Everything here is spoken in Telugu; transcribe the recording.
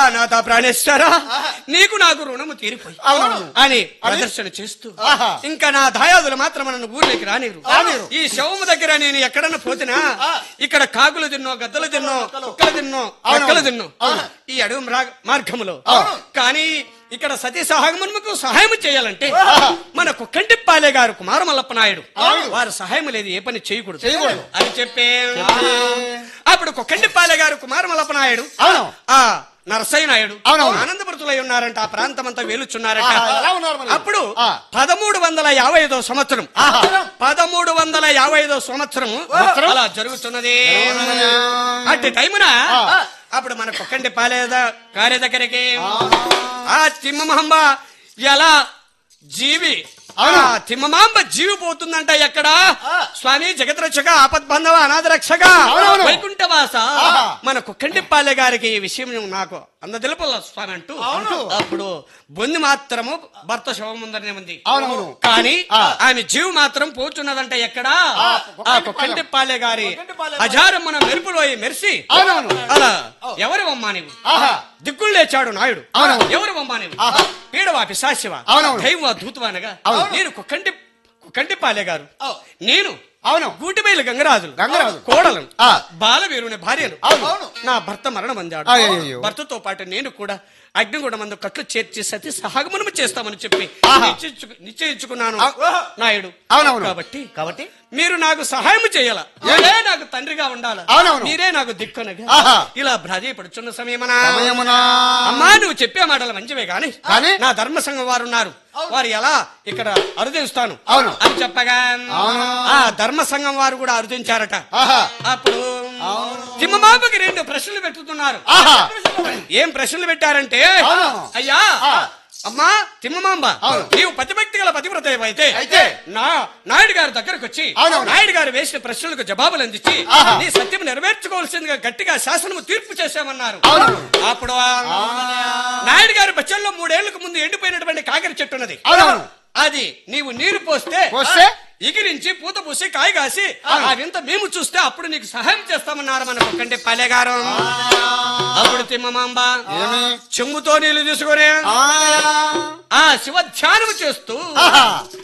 నాథ ప్రాణేశ్వరా నీకు నాకు రుణము తీరిపోయి అవునవును. అని ప్రదర్శన చేస్తూ ఆహా. ఇంకా నా దాయాదులు మాత్రం నన్ను ఊర్లోకి రానిరు రానిరు. ఈ శవము దగ్గర నేను ఎక్కడన్నా పోతినా ఇక్కడ కాకులు తిన్నో గద్దలు తిన్నో కుక్కలు తిన్నో అక్కలు తిన్నో ఈ అడవి మ్రా- మార్గములో కానీ ఇక్కడ సతీ సహాగమునకు సహాయం చేయాలంటే మన కుక్కంటిప్పాలే గారు కుమారమల్లప్ప నాయుడు వారు సహాయం లేదు ఏ పని చేయకూడదు చేయకూడదు. అని చెప్పే అప్పుడు కుక్కంటిప్పాలే గారు కుమారమల్లప్ప నాయుడు అవును. ఆ నరసయ్య నాయుడు అవునవును. ఆనందపరుతులై ఉన్నారంట ఆ ప్రాంతం అంతా వేలుచున్నారట ఆహా, ఎలా ఉన్నారు మరి? అప్పుడు ఆ. పదమూడు వందల యాభై ఐదో సంవత్సరం ఆహా. పదమూడు వందల యాభై ఐదో సంవత్సరం అలా జరుగుతున్నది అట్టి టైమున అప్పుడు మన కుక్కండి పాలేద కార్య దగ్గరికి ఆ తిమ్మమాంబ ఎలా జీవి ఆ తిమ్మమాంబ జీవి పోతుందంట ఎక్కడ స్వామి జగద్రక్షక ఆపద్బంధవ అనాథ రక్షక అవునవును. వైకుంఠవాస మన కుక్కంటి పాలె గారికి ఈ విషయం నాకు అంద తెలుపల స్వామి అంటూ అప్పుడు బొంది మాత్రము భర్త శవం ముందరనే ఉంది అవునవును. కానీ ఆమె జీవి మాత్రం పోతున్నదంట ఎక్కడ ఆ కుక్కంటి పాలె గారి అజారమ్మన మెరుపులో మెరిసి అవునవును. అలా ఎవరు అమ్మా నీవు ఆహా. దిక్కులు లేచాడు నాయుడు అవునవును. ఎవరు అమ్మా నీవు పీడవా పిశాశివ అవునవును. దైవ దూతవానగా నేను కుక్కంటి కుక్కంటి పాలె గారు నేను అవును గూటిబైలు గంగరాజులు గంగరాజు. కోడలను ఆ. బాలవీరుని భార్యను అవును. నా భర్త మరణం అందాడు అయ్యయ్యో. భర్తతో పాటు నేను కూడా అగ్నిగుండ మందు కట్లు చేర్చి సతి సహగమనము చేస్తామని చెప్పి ఆహా. నిశ్చయించుకు- నిశ్చయించుకున్నాను ఆ. నాయుడు అవునవును. కాబట్టి కాబట్టి మీరు నాకు సహాయం చేయాల మీరే నాకు తండ్రిగా ఉండాల అవునవును. మీరే నాకు దిక్కునగా ఆహా. ఇలా ప్రాధేయపడుచున్న సమయమనా సమయమునా అమ్మా నువ్వు చెప్పే మాటలు మంచివే గాని కానీ? నా ధర్మ సంఘం వారు ఉన్నారు వారు ఎలా ఇక్కడ అరుదిస్తాను అవును. అని చెప్పగా అవును. ఆ ధర్మ సంఘం వారు కూడా అరుదించారట ఆహా అప్పుడు తిమ్మమాపకి రెండు ప్రశ్నలు పెట్టుతున్నారు ఆహా ఏం ప్రశ్నలు పెట్టారంటే అవును. అయ్యా అమ్మా తిమ్మమాంబ నీవు పతిభక్తి గల పతివ్రత అయితే అయితే? నా నాయుడు గారి దగ్గరకు వచ్చి అవునవును. నాయుడు గారు వేసిన ప్రశ్నలకు జవాబులు అందించి ఆహా. నీ సత్యం నెరవేర్చుకోవాల్సిందిగా గట్టిగా శాసనము తీర్పు చేశామన్నారు అవునవును. అప్పుడు ఆ నాయుడు గారి బచ్చల్లో మూడేళ్లకు ముందు ఎండిపోయినటువంటి కాకర చెట్టు ఉన్నది అవునవును. అది నీవు నీరు పోస్తే పోస్తే? ఎగిరించి పూత పూసి కాయ కాసి ఆ వింత మేము చూస్తే అప్పుడు నీకు సహాయం చేస్తామన్నారు మన కుక్కంటి పల్లెగారం అప్పుడు తిమ్మమాంబ ఏమి? చెంబుతో నీళ్లు తీసుకొని ఆ ఆ శివ ధ్యానం చేస్తూ ఆహా